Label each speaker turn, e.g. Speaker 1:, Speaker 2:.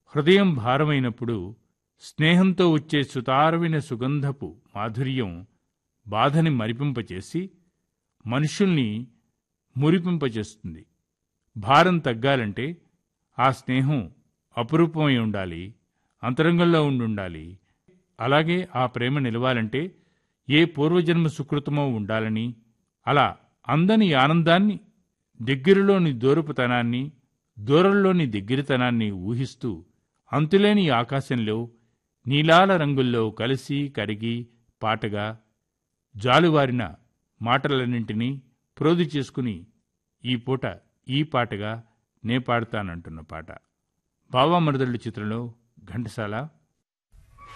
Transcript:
Speaker 1: హృదయం భారమైనప్పుడు స్నేహంతో వచ్చే సుతారమైన సుగంధపు మాధుర్యం బాధని మరిపింపచేసి మనుషుల్ని మురిపింపచేస్తుంది భారం తగ్గాలంటే ఆ స్నేహం అపురూపమై ఉండాలి అంతరంగంలో ఉండి ఉండాలి అలాగే ఆ ప్రేమ నిలవాలంటే ఏ పూర్వజన్మ సుకృతమో ఉండాలని అలా అందని ఆనందాన్ని దగ్గరలోని దూరపుతనాన్ని దూరంలోని దగ్గరతనాన్ని ఊహిస్తూ అంతులేని ఆకాశంలో నీలాల రంగుల్లో కలిసి కరిగి పాటగా జాలువారిన మాటలన్నింటినీ ప్రోది చేసుకుని ఈ పూట ఈ పాటగా నే పాడతానంటున్న పాట బావామరుదళ్ళు చిత్రంలో ఘంటసాల